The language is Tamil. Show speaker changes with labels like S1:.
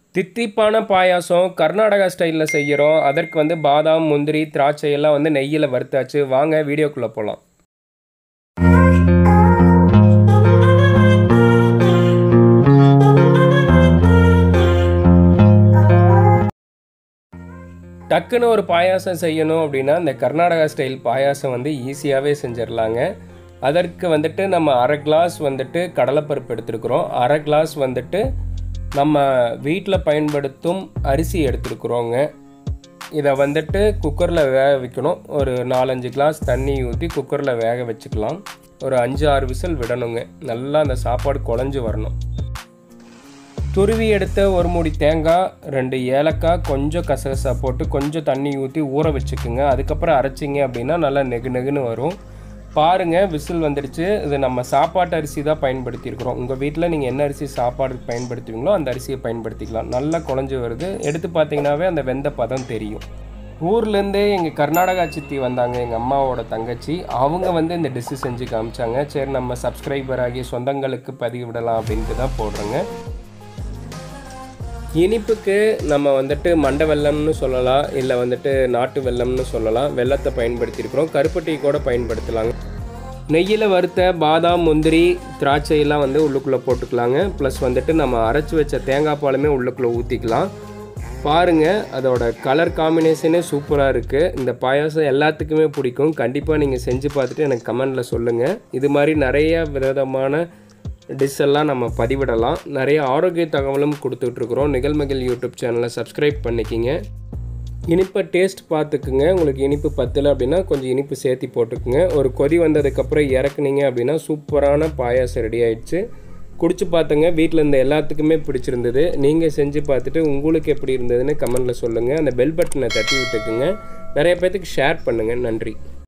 S1: தித்திப்பான பாயாசம் கர்நாடகா ஸ்டைலில் செய்கிறோம் அதற்கு வந்து பாதாம் முந்திரி திராட்சை எல்லாம் வந்து நெய்யில் வறுத்தாச்சு வாங்க வீடியோக்குள்ளே போகலாம் டக்குன்னு ஒரு பாயாசம் செய்யணும் அப்படின்னா இந்த கர்நாடகா ஸ்டைல் பாயாசம் வந்து ஈஸியாகவே செஞ்சிடலாங்க அதற்கு வந்துட்டு நம்ம அரை கிளாஸ் வந்துட்டு கடலைப்பருப்பு எடுத்துருக்குறோம் அரை கிளாஸ் வந்துட்டு நம்ம வீட்டில் பயன்படுத்தும் அரிசி எடுத்துருக்குறோங்க இதை வந்துட்டு குக்கரில் வேக வைக்கணும் ஒரு நாலஞ்சு கிளாஸ் தண்ணி ஊற்றி குக்கரில் வேக வச்சுக்கலாம் ஒரு அஞ்சு ஆறு விசில் விடணுங்க நல்லா அந்த சாப்பாடு குழஞ்சி வரணும் துருவி எடுத்த ஒரு மூடி தேங்காய் ரெண்டு ஏலக்காய் கொஞ்சம் கசகசா போட்டு கொஞ்சம் தண்ணி ஊற்றி ஊற வச்சுக்குங்க அதுக்கப்புறம் அரைச்சிங்க அப்படின்னா நல்லா நெகு நெகுன்னு வரும் பாருங்கள் விசில் வந்துடுச்சு இது நம்ம சாப்பாட்டு அரிசி தான் பயன்படுத்தியிருக்கிறோம் உங்கள் வீட்டில் நீங்கள் என்ன அரிசி சாப்பாடுக்கு பயன்படுத்துவீங்களோ அந்த அரிசியை பயன்படுத்திக்கலாம் நல்லா குழஞ்சி வருது எடுத்து பார்த்தீங்கன்னாவே அந்த வெந்த பதம் தெரியும் ஊர்லேருந்தே எங்கள் கர்நாடகா சித்தி வந்தாங்க எங்கள் அம்மாவோட தங்கச்சி அவங்க வந்து இந்த டிஷ்ஷு செஞ்சு காமிச்சாங்க சரி நம்ம சப்ஸ்கிரைபர் ஆகி சொந்தங்களுக்கு பதிவிடலாம் அப்படின்ட்டு தான் போடுறேங்க இனிப்புக்கு நம்ம வந்துட்டு மண்டை வெல்லம்னு சொல்லலாம் இல்லை வந்துட்டு நாட்டு வெல்லம்னு சொல்லலாம் வெல்லத்தை பயன்படுத்தியிருக்கிறோம் கருப்பட்டி கூட பயன்படுத்தலாங்க நெய்யில் வறுத்த பாதாம் முந்திரி திராட்சையெல்லாம் வந்து உள்ளுக்குள்ளே போட்டுக்கலாங்க ப்ளஸ் வந்துட்டு நம்ம அரைச்சி வச்ச தேங்காய் பாலுமே உள்ளுக்குள்ளே ஊற்றிக்கலாம் பாருங்கள் அதோட கலர் காம்பினேஷனே சூப்பராக இருக்குது இந்த பாயாசம் எல்லாத்துக்குமே பிடிக்கும் கண்டிப்பாக நீங்கள் செஞ்சு பார்த்துட்டு எனக்கு கமெண்டில் சொல்லுங்கள் இது மாதிரி நிறைய விதமான டிஷ் எல்லாம் நம்ம பதிவிடலாம் நிறைய ஆரோக்கிய தகவலும் கொடுத்துட்ருக்குறோம் நிகழ்மகிழ் யூடியூப் சேனலை சப்ஸ்கிரைப் பண்ணிக்கிங்க இனிப்பை டேஸ்ட் பார்த்துக்குங்க உங்களுக்கு இனிப்பு பத்தலை அப்படின்னா கொஞ்சம் இனிப்பு சேர்த்தி போட்டுக்குங்க ஒரு கொதி வந்ததுக்கப்புறம் இறக்குனீங்க அப்படின்னா சூப்பரான பாயாசம் ரெடி ஆயிடுச்சு குடிச்சு பார்த்துங்க வீட்டில் இருந்த எல்லாத்துக்குமே பிடிச்சிருந்தது நீங்கள் செஞ்சு பார்த்துட்டு உங்களுக்கு எப்படி இருந்ததுன்னு கமெண்டில் சொல்லுங்கள் அந்த பெல் பட்டனை தட்டி விட்டுக்குங்க நிறைய பேர்த்துக்கு ஷேர் பண்ணுங்கள் நன்றி